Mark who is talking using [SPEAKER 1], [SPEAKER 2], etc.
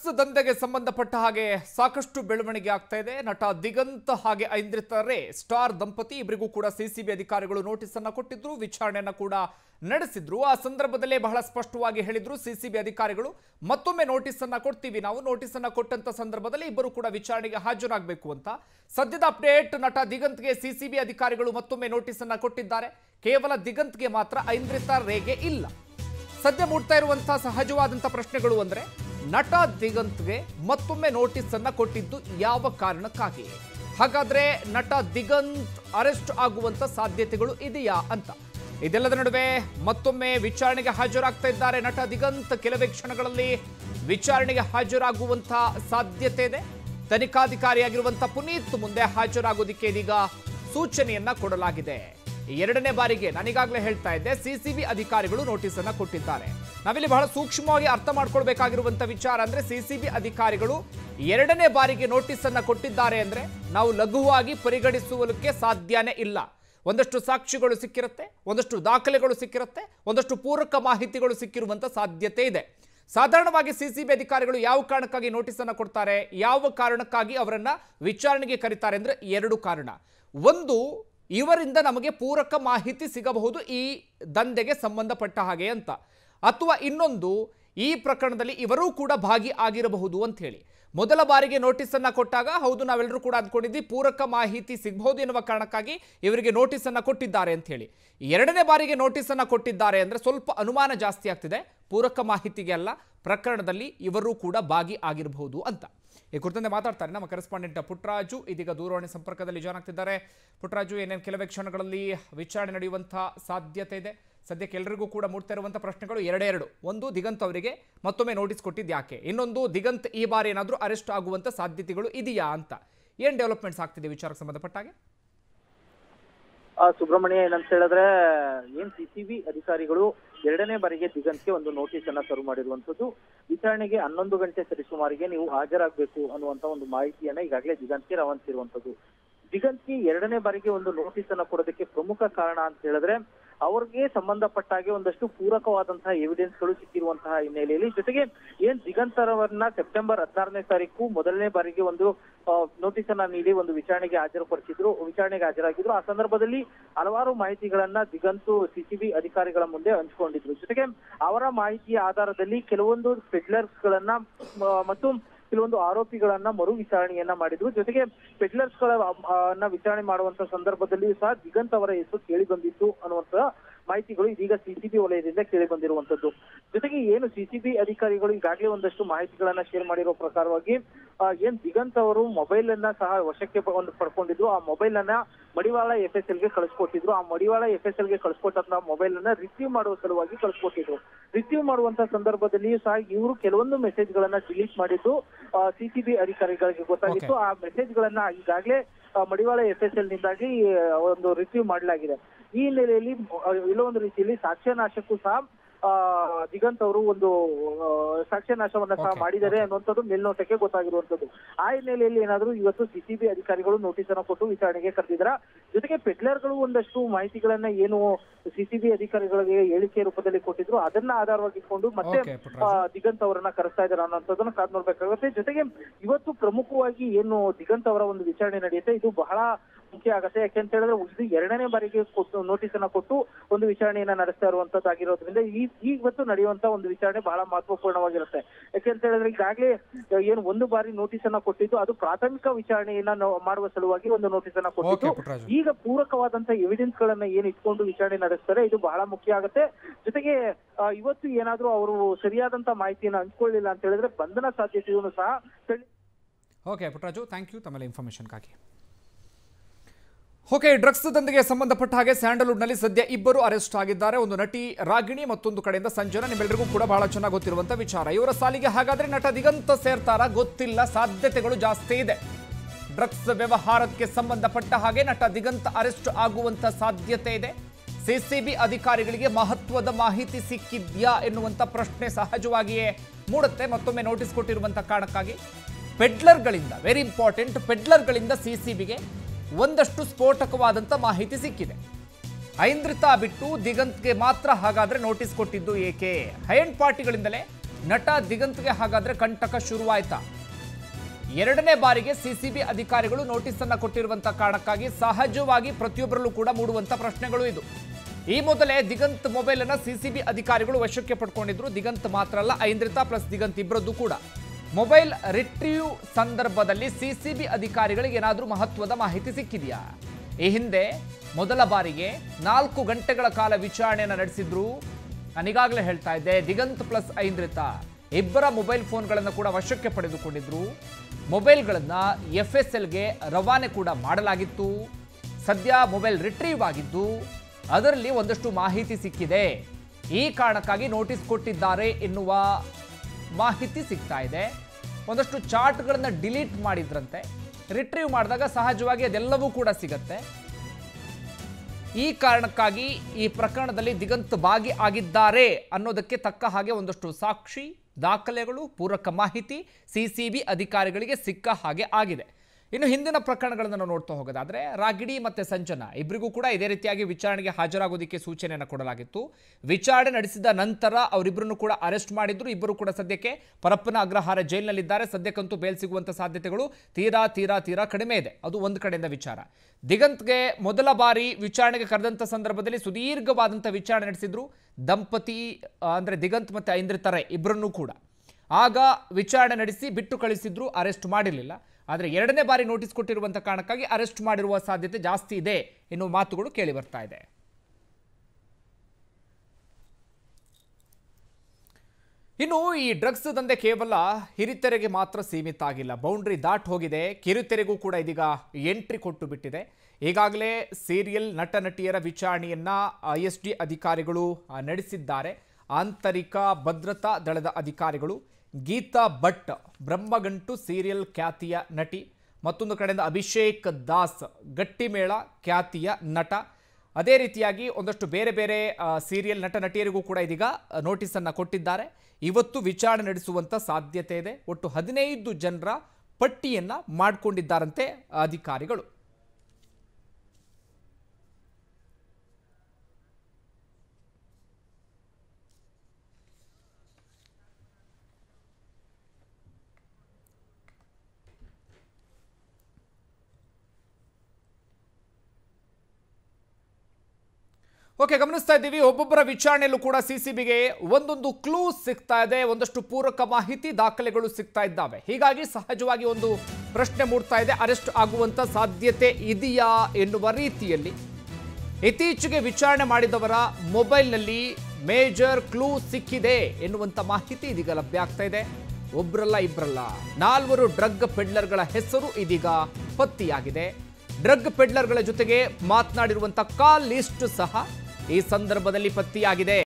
[SPEAKER 1] ದಂಧೆಗೆ ಸಂಬಂಧಪಟ್ಟ ಹಾಗೆ ಸಾಕಷ್ಟು ಬೆಳವಣಿಗೆ ಆಗ್ತಾ ಇದೆ ನಟ ದಿಗಂತ್ ಹಾಗೆ ಐಂದ್ರಿತ ರೇ ಸ್ಟಾರ್ ದಂಪತಿ ಇಬ್ಬರಿಗೂ ಕೂಡ ಸಿಸಿಬಿ ಅಧಿಕಾರಿಗಳು ನೋಟಿಸ್ ಅನ್ನ ಕೊಟ್ಟಿದ್ರು ವಿಚಾರಣೆಯನ್ನ ಕೂಡ ನಡೆಸಿದ್ರು ಆ ಸಂದರ್ಭದಲ್ಲೇ ಬಹಳ ಸ್ಪಷ್ಟವಾಗಿ ಹೇಳಿದ್ರು ಸಿಸಿಬಿ ಅಧಿಕಾರಿಗಳು ಮತ್ತೊಮ್ಮೆ ನೋಟಿಸ್ ಅನ್ನ ಕೊಡ್ತೀವಿ ನಾವು ನೋಟಿಸ್ ಅನ್ನ ಕೊಟ್ಟಂತ ಸಂದರ್ಭದಲ್ಲಿ ಇಬ್ಬರು ಕೂಡ ವಿಚಾರಣೆಗೆ ಹಾಜರಾಗಬೇಕು ಅಂತ ಸದ್ಯದ ಅಪ್ಡೇಟ್ ನಟ ದಿಗಂತ್ಗೆ ಸಿಸಿಬಿ ಅಧಿಕಾರಿಗಳು ಮತ್ತೊಮ್ಮೆ ನೋಟಿಸ್ ಅನ್ನ ಕೊಟ್ಟಿದ್ದಾರೆ ಕೇವಲ ದಿಗಂತ್ಗೆ ಮಾತ್ರ ಐಂದ್ರಿತ ರೇಗೆ ಇಲ್ಲ ಸದ್ಯ ಮೂಡ್ತಾ ಇರುವಂತಹ ಸಹಜವಾದಂಥ ಪ್ರಶ್ನೆಗಳು ಅಂದ್ರೆ ನಟ ದಿಗಂತ್ಗೆ ಮತ್ತೊಮ್ಮೆ ನೋಟಿಸ್ ಅನ್ನ ಕೊಟ್ಟಿದ್ದು ಯಾವ ಕಾರಣಕ್ಕಾಗಿ ಹಾಗಾದ್ರೆ ನಟ ದಿಗಂತ್ ಅರೆಸ್ಟ್ ಆಗುವಂತ ಸಾಧ್ಯತೆಗಳು ಇದೆಯಾ ಅಂತ ಇದೆಲ್ಲದ ನಡುವೆ ಮತ್ತೊಮ್ಮೆ ವಿಚಾರಣೆಗೆ ಹಾಜರಾಗ್ತಾ ಇದ್ದಾರೆ ನಟ ದಿಗಂತ್ ಕೆಲವೇ ಕ್ಷಣಗಳಲ್ಲಿ ವಿಚಾರಣೆಗೆ ಹಾಜರಾಗುವಂತ ಸಾಧ್ಯತೆ ಇದೆ ತನಿಖಾಧಿಕಾರಿಯಾಗಿರುವಂಥ ಪುನೀತ್ ಮುಂದೆ ಹಾಜರಾಗೋದಿಕ್ಕೆ ಇದೀಗ ಸೂಚನೆಯನ್ನ ಕೊಡಲಾಗಿದೆ ಎರಡನೇ ಬಾರಿಗೆ ನಾನೀಗಾಗಲೇ ಹೇಳ್ತಾ ಇದ್ದೆ ಸಿಸಿಬಿ ಅಧಿಕಾರಿಗಳು ನೋಟಿಸ್ ಅನ್ನ ಕೊಟ್ಟಿದ್ದಾರೆ ನಾವಿಲ್ಲಿ ಬಹಳ ಸೂಕ್ಷ್ಮವಾಗಿ ಅರ್ಥ ಮಾಡ್ಕೊಳ್ಬೇಕಾಗಿರುವಂತ ವಿಚಾರ ಅಂದ್ರೆ ಸಿಸಿಬಿ ಅಧಿಕಾರಿಗಳು ಎರಡನೇ ಬಾರಿಗೆ ನೋಟಿಸ್ ಅನ್ನ ಕೊಟ್ಟಿದ್ದಾರೆ ಅಂದ್ರೆ ನಾವು ಲಘುವಾಗಿ ಪರಿಗಣಿಸುವುದಕ್ಕೆ ಸಾಧ್ಯನೇ ಇಲ್ಲ ಒಂದಷ್ಟು ಸಾಕ್ಷಿಗಳು ಸಿಕ್ಕಿರುತ್ತೆ ಒಂದಷ್ಟು ದಾಖಲೆಗಳು ಸಿಕ್ಕಿರುತ್ತೆ ಒಂದಷ್ಟು ಪೂರಕ ಮಾಹಿತಿಗಳು ಸಿಕ್ಕಿರುವಂತ ಸಾಧ್ಯತೆ ಇದೆ ಸಾಧಾರಣವಾಗಿ ಸಿಸಿಬಿ ಅಧಿಕಾರಿಗಳು ಯಾವ ಕಾರಣಕ್ಕಾಗಿ ನೋಟಿಸ್ ಅನ್ನ ಕೊಡ್ತಾರೆ ಯಾವ ಕಾರಣಕ್ಕಾಗಿ ಅವರನ್ನ ವಿಚಾರಣೆಗೆ ಕರೀತಾರೆ ಅಂದ್ರೆ ಎರಡು ಕಾರಣ ಒಂದು ಇವರಿಂದ ನಮಗೆ ಪೂರಕ ಮಾಹಿತಿ ಸಿಗಬಹುದು ಈ ದಂಧೆಗೆ ಸಂಬಂಧಪಟ್ಟ ಹಾಗೆ ಅಂತ ಅಥವಾ ಇನ್ನೊಂದು ಈ ಪ್ರಕರಣದಲ್ಲಿ ಇವರೂ ಕೂಡ ಭಾಗಿ ಆಗಿರಬಹುದು ಅಂತ ಹೇಳಿ ಮೊದಲ ಬಾರಿಗೆ ನೋಟಿಸ್ ಅನ್ನ ಕೊಟ್ಟಾಗ ಹೌದು ನಾವೆಲ್ಲರೂ ಕೂಡ ಅಂದ್ಕೊಂಡಿದ್ವಿ ಪೂರಕ ಮಾಹಿತಿ ಸಿಗಬಹುದು ಎನ್ನುವ ಕಾರಣಕ್ಕಾಗಿ ಇವರಿಗೆ ನೋಟಿಸ್ ಅನ್ನ ಕೊಟ್ಟಿದ್ದಾರೆ ಅಂತ ಹೇಳಿ ಎರಡನೇ ಬಾರಿಗೆ ನೋಟಿಸ್ ಅನ್ನ ಕೊಟ್ಟಿದ್ದಾರೆ ಅಂದ್ರೆ ಸ್ವಲ್ಪ ಅನುಮಾನ ಜಾಸ್ತಿ ಆಗ್ತಿದೆ ಪೂರಕ ಮಾಹಿತಿಗೆ ಅಲ್ಲ ಪ್ರಕರಣದಲ್ಲಿ ಇವರೂ ಕೂಡ ಭಾಗಿ ಆಗಿರಬಹುದು ಅಂತ ಈ ಕುರಿತಂತೆ ಮಾತಾಡ್ತಾರೆ ನಮ್ಮ ಕರೆಸ್ಪಾಂಡೆಂಟ್ ಪುಟ್ಟರಾಜು ಇದೀಗ ದೂರವಾಣಿ ಸಂಪರ್ಕದಲ್ಲಿ ಜಾಯ್ನ್ ಆಗ್ತಿದ್ದಾರೆ ಪುಟ್ಟರಾಜು ಏನೇನು ಕೆಲವೇ ಕ್ಷಣಗಳಲ್ಲಿ ವಿಚಾರಣೆ ನಡೆಯುವಂತಹ ಸಾಧ್ಯತೆ ಇದೆ ಸದ್ಯಕ್ಕೆ ಎಲ್ಲರಿಗೂ ಕೂಡ ಮೂಡ್ತಾ ಇರುವಂಥ ಪ್ರಶ್ನೆಗಳು ಎರಡೇ ಎರಡು ಒಂದು ದಿಗಂತ್ ಅವರಿಗೆ ಮತ್ತೊಮ್ಮೆ ನೋಟಿಸ್ ಕೊಟ್ಟಿದ್ದು ಯಾಕೆ ಇನ್ನೊಂದು ದಿಗಂತ್ ಈ ಬಾರಿ ಏನಾದರೂ ಅರೆಸ್ಟ್ ಆಗುವಂಥ ಸಾಧ್ಯತೆಗಳು ಇದೆಯಾ ಅಂತ ಏನು ಡೆವಲಪ್ಮೆಂಟ್ಸ್ ಆಗ್ತಿದೆ ವಿಚಾರಕ್ಕೆ ಸಂಬಂಧಪಟ್ಟ ಹಾಗೆ
[SPEAKER 2] ಆ ಸುಬ್ರಹ್ಮಣ್ಯ ಏನಂತ ಹೇಳಿದ್ರೆ ಏನ್ ಸಿಸಿಬಿ ಅಧಿಕಾರಿಗಳು ಎರಡನೇ ಬಾರಿಗೆ ದಿಗಂತ್ಗೆ ಒಂದು ನೋಟಿಸ್ ಅನ್ನ ಸರ್ವ್ ಮಾಡಿರುವಂತದ್ದು ವಿಚಾರಣೆಗೆ ಹನ್ನೊಂದು ಗಂಟೆ ಸರಿಸುಮಾರಿಗೆ ನೀವು ಹಾಜರಾಗಬೇಕು ಅನ್ನುವಂತ ಒಂದು ಮಾಹಿತಿಯನ್ನ ಈಗಾಗಲೇ ದಿಗಂತ್ಗೆ ರವಾನಿಸಿರುವಂತದ್ದು ದಿಗಂತ್ಗೆ ಎರಡನೇ ಬಾರಿಗೆ ಒಂದು ನೋಟಿಸ್ ಅನ್ನ ಕೊಡೋದಕ್ಕೆ ಪ್ರಮುಖ ಕಾರಣ ಅಂತ ಹೇಳಿದ್ರೆ ಅವ್ರಿಗೆ ಸಂಬಂಧಪಟ್ಟ ಹಾಗೆ ಒಂದಷ್ಟು ಪೂರಕವಾದಂತಹ ಎವಿಡೆನ್ಸ್ ಗಳು ಸಿಕ್ಕಿರುವಂತಹ ಹಿನ್ನೆಲೆಯಲ್ಲಿ ಜೊತೆಗೆ ಏನ್ ದಿಗಂತರವರನ್ನ ಸೆಪ್ಟೆಂಬರ್ ಹದಿನಾರನೇ ತಾರೀಕು ಮೊದಲನೇ ಬಾರಿಗೆ ಒಂದು ನೋಟಿಸ್ ಅನ್ನ ನೀಡಿ ಒಂದು ವಿಚಾರಣೆಗೆ ಹಾಜರುಪಡಿಸಿದ್ರು ವಿಚಾರಣೆಗೆ ಹಾಜರಾಗಿದ್ರು ಆ ಸಂದರ್ಭದಲ್ಲಿ ಹಲವಾರು ಮಾಹಿತಿಗಳನ್ನ ದಿಗಂತು ಸಿಸಿಬಿ ಅಧಿಕಾರಿಗಳ ಮುಂದೆ ಹಂಚಿಕೊಂಡಿದ್ರು ಜೊತೆಗೆ ಅವರ ಮಾಹಿತಿಯ ಆಧಾರದಲ್ಲಿ ಕೆಲವೊಂದು ಪೆಡ್ಲರ್ಸ್ ಗಳನ್ನ ಮ- ಮತ್ತು ಕೆಲವೊಂದು ಆರೋಪಿಗಳನ್ನ ಮರು ವಿಚಾರಣೆಯನ್ನ ಮಾಡಿದ್ರು ಜೊತೆಗೆ ಪೆಡ್ಲರ್ಸ್ ಗಳ ಆ, ನ ವಿಚಾರಣೆ ಮಾಡುವಂತ ಸಂದರ್ಭದಲ್ಲಿಯೂ ಸಹ ದಿಗಂತ್ ಅವರ ಹೆಸರು ಕೇಳಿ ಬಂದಿತ್ತು ಅನ್ನುವಂತ ಮಾಹಿತಿಗಳು ಇದೀಗ ಸಿಸಿಬಿ ವಲಯದಿಂದ ಕೇಳಿ ಬಂದಿರುವಂತದ್ದು ಜೊತೆಗೆ ಏನು ಸಿಸಿಬಿ ಅಧಿಕಾರಿಗಳು ಈಗಾಗಲೇ ಒಂದಷ್ಟು ಮಾಹಿತಿಗಳನ್ನ ಶೇರ್ ಮಾಡಿರೋ ಪ್ರಕಾರವಾಗಿ ಆ, ಏನ್ ದಿಗಂತ್ ಅವರು ಮೊಬೈಲ್ ಅನ್ನ ಸಹ ವಶಕ್ಕೆ ಪ- ಒಂದು ಪಡ್ಕೊಂಡಿದ್ರು ಆ ಮೊಬೈಲ್ ಅನ್ನ ಮಡಿವಾಳ ಎಫ್ ಎಸ್ ಎಲ್ ಗೆ ಕಳಿಸ್ಕೊಟ್ಟಿದ್ರು ಆ ಮಡಿವಾಳ ಎಫ್ ಎಸ್ ಎಲ್ ಗೆ ಕಳಿಸ್ಕೊಟ್ಟಂತ ಮೊಬೈಲ್ ಅನ್ನ ರಿಸೀವ್ ಮಾಡುವ ಸಲುವಾಗಿ ಕಳಿಸ್ಕೊಟ್ಟಿದ್ರು ರಿಸೀವ್ ಮಾಡುವಂತ ಸಂದರ್ಭದಲ್ಲಿಯೂ ಸಹ ಇವರು ಕೆಲವೊಂದು ಮೆಸೇಜ್ ಗಳನ್ನ ಡಿಲೀಟ್ ಮಾಡಿದ್ದು ಸಿಸಿಬಿ ಅಧಿಕಾರಿಗಳಿಗೆ ಗೊತ್ತಾಗಿತ್ತು ಆ ಮೆಸೇಜ್ ಗಳನ್ನ ಈಗಾಗಲೇ ಆ, ಮಡಿವಾಳ ಎಫ್ ಎಸ್ ಎಲ್ ನಿಂದಾಗಿ ಆ, ಒಂದು ರಿಸೀವ್ ಮಾಡಲಾಗಿದೆ ಈ ಹಿನ್ನೆಲೆಯಲ್ಲಿ ಆ, ಎಲ್ಲೋ ಒಂದು ರೀತಿಯಲ್ಲಿ ಸಾಕ್ಷ್ಯನಾಶಕ್ಕೂ ಸಹ ಆ, ದಿಗಂತ್ ಅವರು ಒಂದು ಆ, ಸಾಕ್ಷ್ಯನಾಶವನ್ನ ಸಹ
[SPEAKER 1] Okay.
[SPEAKER 2] ಮಾಡಿದ್ದಾರೆ ಅನ್ನುವಂಥದ್ದು ಮೇಲ್ನೋಟಕ್ಕೆ ಗೊತ್ತಾಗಿರುವಂತದ್ದು ಆ ಹಿನ್ನೆಲೆಯಲ್ಲಿ ಏನಾದ್ರು ಇವತ್ತು ಸಿಸಿಬಿ ಅಧಿಕಾರಿಗಳು ನೋಟಿಸ್ ಅನ್ನ ಕೊಟ್ಟು ವಿಚಾರಣೆಗೆ ಕರೆದಿದ್ರ ಜೊತೆಗೆ ಪೆಡ್ಲರ್ಗಳು ಒಂದಷ್ಟು ಮಾಹಿತಿಗಳನ್ನ ಏನು ಸಿಸಿಬಿ ಅಧಿಕಾರಿಗಳಿಗೆ ಹೇಳಿಕೆ ರೂಪದಲ್ಲಿ ಕೊಟ್ಟಿದ್ರು ಅದನ್ನ ಆಧಾರವಾಗಿಟ್ಕೊಂಡು ಮತ್ತೆ
[SPEAKER 1] Okay,
[SPEAKER 2] ಆ,
[SPEAKER 1] ಪುಟ್ಟರಾಜು.
[SPEAKER 2] ದಿಗಂತ್ ಅವರನ್ನ ಕರೆಸ್ತಾ ಇದ್ದಾರೆ ಅನ್ನೋಂಥದ್ದನ್ನ ಕಾದ್ ನೋಡ್ಬೇಕಾಗುತ್ತೆ ಜೊತೆಗೆ ಇವತ್ತು ಪ್ರಮುಖವಾಗಿ ಏನು ದಿಗಂತ್ ಅವರ ಒಂದು ವಿಚಾರಣೆ ನಡೆಯುತ್ತೆ ಇದು ಬಹಳ ಮುಖ್ಯ ಆಗತ್ತೆ ಯಾಕೆಂತ ಹೇಳಿದ್ರೆ ಇದು ಎರಡನೇ ಬಾರಿಗೆ ಕೊಟ್ಟು ನೋಟಿಸ್ ಅನ್ನ ಕೊಟ್ಟು ಒಂದು ವಿಚಾರಣೆಯನ್ನ ನಡೆಸ್ತಾ ಇರುವಂತದ್ದಾಗಿರೋದ್ರಿಂದ ಈ ಈ ಇವತ್ತು ನಡೆಯುವಂತ ಒಂದು ವಿಚಾರಣೆ ಬಹಳ ಮಹತ್ವಪೂರ್ಣವಾಗಿರುತ್ತೆ ಯಾಕೆಂತ ಹೇಳಿದ್ರೆ ಈಗಾಗಲೇ ಏನು ಒಂದು ಬಾರಿ ನೋಟಿಸ್ ಅನ್ನ ಕೊಟ್ಟಿದ್ದು ಅದು ಪ್ರಾಥಮಿಕ ವಿಚಾರಣೆಯನ್ನ ನಾವು ಮಾಡುವ ಸಲುವಾಗಿ ಒಂದು ನೋಟಿಸ್ ಅನ್ನ ಕೊಟ್ಟಿದ್ದು
[SPEAKER 1] Okay, ಪುಟ್ಟರಾಜು.
[SPEAKER 2] ಈಗ ಪೂರಕವಾದಂತ ಎವಿಡೆನ್ಸ್ ಗಳನ್ನ ಏನ್ ಇಟ್ಕೊಂಡು ವಿಚಾರಣೆ ನಡೆಸ್ತಾರೆ ಇದು ಬಹಳ ಮುಖ್ಯ ಆಗುತ್ತೆ ಜೊತೆಗೆ ಆ, ಇವತ್ತು ಏನಾದ್ರೂ ಅವರು ಸರಿಯಾದಂತ ಮಾಹಿತಿಯನ್ನ ಹಂಚ್ಕೊಳ್ಳಿಲ್ಲ ಅಂತ ಹೇಳಿದ್ರೆ ಬಂಧನ ಸಾಧ್ಯತೆಯನ್ನು ಸಹ ತಳ್ಳಿ
[SPEAKER 1] ಓಕೆ ಪುಟ್ಟರಾಜು ಥ್ಯಾಂಕ್ ಯು ತಮ್ಮೆಲ್ಲ ಇನ್ಫಾರ್ಮೇಷನ್ಗಾಗಿ ಓಕೆ ಡ್ರಗ್ಸ್ ದಂಧೆಗೆ ಸಂಬಂಧಪಟ್ಟ ಹಾಗೆ ಸ್ಯಾಂಡಲ್ವುಡ್ನಲ್ಲಿ ಸದ್ಯ ಇಬ್ಬರು ಅರೆಸ್ಟ್ ಆಗಿದ್ದಾರೆ ಒಂದು ನಟಿ ರಾಗಿಣಿ ಮತ್ತೊಂದು ಕಡೆಯಿಂದ ಸಂಜನಾ ನಿಮ್ಮೆಲ್ಲರಿಗೂ ಕೂಡ ಬಹಳ ಚೆನ್ನಾಗಿ ಗೊತ್ತಿರುವಂತ ವಿಚಾರ ಇವರ ಸಾಲಿಗೆ ಹಾಗಾದ್ರೆ ನಟ ದಿಗಂತ ಸೇರ್ತಾರ ಗೊತ್ತಿಲ್ಲ ಸಾಧ್ಯತೆಗಳು ಜಾಸ್ತಿ ಇದೆ ಡ್ರಗ್ಸ್ ವ್ಯವಹಾರಕ್ಕೆ ಸಂಬಂಧಪಟ್ಟ ಹಾಗೆ ನಟ ದಿಗಂತ ಅರೆಸ್ಟ್ ಆಗುವಂತ ಸಾಧ್ಯತೆ ಇದೆ ಸಿಸಿಬಿ ಅಧಿಕಾರಿಗಳಿಗೆ ಮಹತ್ವದ ಮಾಹಿತಿ ಸಿಕ್ಕಿದ್ಯಾ ಎನ್ನುವಂತ ಪ್ರಶ್ನೆ ಸಹಜವಾಗಿಯೇ ಮೂಡುತ್ತೆ ಮತ್ತೊಮ್ಮೆ ನೋಟಿಸ್ ಕೊಟ್ಟಿರುವಂತ ಕಾರಣಕ್ಕಾಗಿ ಪೆಡ್ಲರ್ಗಳಿಂದ ವೆರಿ ಇಂಪಾರ್ಟೆಂಟ್ ಪೆಡ್ಲರ್ಗಳಿಂದ ಸಿಸಿಬಿಗೆ ಒಂದಷ್ಟು ಸ್ಫೋಟಕವಾದಂಥ ಮಾಹಿತಿ ಸಿಕ್ಕಿದೆ ಐಂದ್ರಿತಾ ಬಿಟ್ಟು ದಿಗಂತ್ಗೆ ಮಾತ್ರ ಹಾಗಾದ್ರೆ ನೋಟಿಸ್ ಕೊಟ್ಟಿದ್ದು ಏಕೆ ಹೈಂಡ್ ಪಾರ್ಟಿಗಳಿಂದಲೇ ನಟ ದಿಗಂತ್ಗೆ ಹಾಗಾದ್ರೆ ಕಂಟಕ ಶುರುವಾಯ್ತಾ ಎರಡನೇ ಬಾರಿಗೆ ಸಿಸಿಬಿ ಅಧಿಕಾರಿಗಳು ನೋಟಿಸ್ ಅನ್ನ ಕೊಟ್ಟಿರುವಂತ ಕಾರಣಕ್ಕಾಗಿ ಸಹಜವಾಗಿ ಪ್ರತಿಯೊಬ್ಬರಲ್ಲೂ ಕೂಡ ಮೂಡುವಂತ ಪ್ರಶ್ನೆಗಳು ಇದು ಈ ಮೊದಲೇ ದಿಗಂತ್ ಮೊಬೈಲ್ ಅನ್ನ ಸಿಸಿಬಿ ಅಧಿಕಾರಿಗಳು ವಶಕ್ಕೆ ಪಡ್ಕೊಂಡಿದ್ರು ದಿಗಂತ್ ಮಾತ್ರ ಅಲ್ಲ ಐಂದ್ರಿತಾ ಪ್ಲಸ್ ದಿಗಂತ್ ಇಬ್ಬರದ್ದು ಕೂಡ ಮೊಬೈಲ್ ರಿಟ್ರೀವ್ ಸಂದರ್ಭದಲ್ಲಿ ಸಿಸಿಬಿ ಅಧಿಕಾರಿಗಳಿಗೆ ಏನಾದರೂ ಮಹತ್ವದ ಮಾಹಿತಿ ಸಿಕ್ಕಿದೆಯಾ ಈ ಹಿಂದೆ ಮೊದಲ ಬಾರಿಗೆ ನಾಲ್ಕು ಗಂಟೆಗಳ ಕಾಲ ವಿಚಾರಣೆಯನ್ನು ನಡೆಸಿದ್ರು ನಾನೀಗಾಗಲೇ ಹೇಳ್ತಾ ಇದ್ದೆ ದಿಗಂತ್ ಪ್ಲಸ್ ಐಂದ್ರಿತಾ ಇಬ್ಬರ ಮೊಬೈಲ್ ಫೋನ್ಗಳನ್ನು ಕೂಡ ವಶಕ್ಕೆ ಪಡೆದುಕೊಂಡಿದ್ರು ಮೊಬೈಲ್ಗಳನ್ನ ಎಫ್ ಎಸ್ ಎಲ್ಗೆ ರವಾನೆ ಕೂಡ ಮಾಡಲಾಗಿತ್ತು ಸದ್ಯ ಮೊಬೈಲ್ ರಿಟ್ರೀವ್ ಆಗಿದ್ದು ಅದರಲ್ಲಿ ಒಂದಷ್ಟು ಮಾಹಿತಿ ಸಿಕ್ಕಿದೆ ಈ ಕಾರಣಕ್ಕಾಗಿ ನೋಟಿಸ್ ಕೊಟ್ಟಿದ್ದಾರೆ ಎನ್ನುವ ಮಾಹಿತಿ ಸಿಗ್ತಾ ಇದೆ ಒಂದಷ್ಟು ಚಾರ್ಟ್ಗಳನ್ನು ಡಿಲೀಟ್ ಮಾಡಿದ್ರಂತೆ ರಿಟ್ರೀವ್ ಮಾಡಿದಾಗ ಸಹಜವಾಗಿ ಅದೆಲ್ಲವೂ ಕೂಡ ಸಿಗತ್ತೆ ಈ ಕಾರಣಕ್ಕಾಗಿ ಈ ಪ್ರಕರಣದಲ್ಲಿ ದಿಗಂತ್ ಭಾಗಿ ಆಗಿದ್ದಾರೆ ಅನ್ನೋದಕ್ಕೆ ತಕ್ಕ ಹಾಗೆ ಒಂದಷ್ಟು ಸಾಕ್ಷಿ ದಾಖಲೆಗಳು ಪೂರಕ ಮಾಹಿತಿ ಸಿಸಿಬಿ ಅಧಿಕಾರಿಗಳಿಗೆ ಸಿಕ್ಕ ಹಾಗೆ ಆಗಿದೆ ಇನ್ನು ಹಿಂದಿನ ಪ್ರಕರಣಗಳನ್ನು ನಾವು ನೋಡ್ತಾ ಹೋಗೋದಾದ್ರೆ ರಾಗಿಡಿ ಮತ್ತೆ ಸಂಜನಾ ಇಬ್ಬರಿಗೂ ಕೂಡ ಇದೇ ರೀತಿಯಾಗಿ ವಿಚಾರಣೆಗೆ ಹಾಜರಾಗೋದಕ್ಕೆ ಸೂಚನೆಯನ್ನು ಕೊಡಲಾಗಿತ್ತು ವಿಚಾರಣೆ ನಡೆಸಿದ ನಂತರ ಅವರಿಬ್ಬರನ್ನು ಕೂಡ ಅರೆಸ್ಟ್ ಮಾಡಿದ್ರು ಇಬ್ಬರು ಕೂಡ ಸದ್ಯಕ್ಕೆ ಪರಪ್ಪನ ಅಗ್ರಹಾರ ಜೈಲಿನಲ್ಲಿದ್ದಾರೆ ಸದ್ಯಕ್ಕಂತೂ ಬೇಲ್ ಸಿಗುವಂತ ಸಾಧ್ಯತೆಗಳು ತೀರಾ ತೀರಾ ತೀರಾ ಕಡಿಮೆ ಇದೆ ಅದು ಒಂದು ಕಡೆಯಿಂದ ವಿಚಾರ ದಿಗಂತ್ಗೆ ಮೊದಲ ಬಾರಿ ವಿಚಾರಣೆಗೆ ಕರೆದಂಥ ಸಂದರ್ಭದಲ್ಲಿ ಸುದೀರ್ಘವಾದಂಥ ವಿಚಾರಣೆ ನಡೆಸಿದ್ರು ದಂಪತಿ ಆ, ಅಂದ್ರೆ ದಿಗಂತ್ ಮತ್ತೆ ಐಂದ್ರಿತಾರೆ ಇಬ್ಬರನ್ನೂ ಕೂಡ ಆಗ ವಿಚಾರಣೆ ನಡೆಸಿ ಬಿಟ್ಟು ಕಳಿಸಿದ್ರು ಅರೆಸ್ಟ್ ಮಾಡಿರಲಿಲ್ಲ ಆದರೆ ಎರಡನೇ ಬಾರಿ ನೋಟಿಸ್ ಕೊಟ್ಟಿರುವಂಥ ಕಾರಣಕ್ಕಾಗಿ ಅರೆಸ್ಟ್ ಮಾಡಿರುವ ಸಾಧ್ಯತೆ ಜಾಸ್ತಿ ಇದೆ ಎನ್ನುವ ಮಾತುಗಳು ಕೇಳಿ ಬರ್ತಾ ಇದೆ ಇನ್ನು ಈ ಡ್ರಗ್ಸ್ ದಂಧೆ ಕೇವಲ ಹಿರಿತೆರೆಗೆ ಮಾತ್ರ ಸೀಮಿತ ಆಗಿಲ್ಲ ಬೌಂಡ್ರಿ ದಾಟ್ ಹೋಗಿದೆ ಕಿರುತೆರೆಗೂ ಕೂಡ ಇದೀಗ ಎಂಟ್ರಿ ಕೊಟ್ಟು ಬಿಟ್ಟಿದೆ ಈಗಾಗಲೇ ಸೀರಿಯಲ್ ನಟ ನಟಿಯರ ವಿಚಾರಣೆಯನ್ನ ಐ ಎಸ್ ಡಿ ಅಧಿಕಾರಿಗಳು ಆ, ನಡೆಸಿದ್ದಾರೆ ಆಂತರಿಕ ಭದ್ರತಾ ದಳದ ಅಧಿಕಾರಿಗಳು ಗೀತಾ ಭಟ್ ಬ್ರಹ್ಮಗಂಟು ಸೀರಿಯಲ್ ಖ್ಯಾತಿಯ ನಟಿ ಮತ್ತೊಂದು ಕಡೆಯಿಂದ ಅಭಿಷೇಕ್ ದಾಸ್ ಗಟ್ಟಿಮೇಳ ಖ್ಯಾತಿಯ ನಟ ಅದೇ ರೀತಿಯಾಗಿ ಒಂದಷ್ಟು ಬೇರೆ ಬೇರೆ ಆ, ಸೀರಿಯಲ್ ನಟ ನಟಿಯರಿಗೂ ಕೂಡ ಇದೀಗ ನೋಟಿಸನ್ನು ಕೊಟ್ಟಿದ್ದಾರೆ ಇವತ್ತು ವಿಚಾರಣೆ ನಡೆಸುವಂತ ಸಾಧ್ಯತೆ ಇದೆ ಒಟ್ಟು ಹದಿನೈದು ಜನರ ಪಟ್ಟಿಯನ್ನ ಮಾಡಿಕೊಂಡಿದ್ದಾರಂತೆ ಅಧಿಕಾರಿಗಳು ಓಕೆ ಗಮನಿಸ್ತಾ ಇದ್ದೀವಿ ಒಬ್ಬೊಬ್ಬರ ವಿಚಾರಣೆಯಲ್ಲೂ ಕೂಡ ಸಿಸಿಬಿಗೆ ಒಂದೊಂದು ಕ್ಲೂ ಸಿಗ್ತಾ ಇದೆ ಒಂದಷ್ಟು ಪೂರಕ ಮಾಹಿತಿ ದಾಖಲೆಗಳು ಸಿಗ್ತಾ ಇದ್ದಾವೆ ಹೀಗಾಗಿ ಸಹಜವಾಗಿ ಒಂದು ಪ್ರಶ್ನೆ ಮೂಡ್ತಾ ಇದೆ ಅರೆಸ್ಟ್ ಆಗುವಂತ ಸಾಧ್ಯತೆ ಇದೆಯಾ ಎನ್ನುವ ರೀತಿಯಲ್ಲಿ ಇತ್ತೀಚೆಗೆ ವಿಚಾರಣೆ ಮಾಡಿದವರ ಮೊಬೈಲ್ನಲ್ಲಿ ಮೇಜರ್ ಕ್ಲೂ ಸಿಕ್ಕಿದೆ ಎನ್ನುವಂತ ಮಾಹಿತಿ ಇದೀಗ ಲಭ್ಯ ಆಗ್ತಾ ಇದೆ ಒಬ್ರಲ್ಲ ಇಬ್ರಲ್ಲ ನಾಲ್ವರು ಡ್ರಗ್ ಪೆಡ್ಲರ್ಗಳ ಹೆಸರು ಇದೀಗ ಪತ್ತೆಯಾಗಿದೆ ಡ್ರಗ್ ಪೆಡ್ಲರ್ಗಳ ಜೊತೆಗೆ ಮಾತನಾಡಿರುವಂತ ಕಾಲ್ ಲಿಸ್ಟ್ ಸಹ ಈ ಸಂದರ್ಭದಲ್ಲಿ ಪತ್ತೆಯಾಗಿದೆ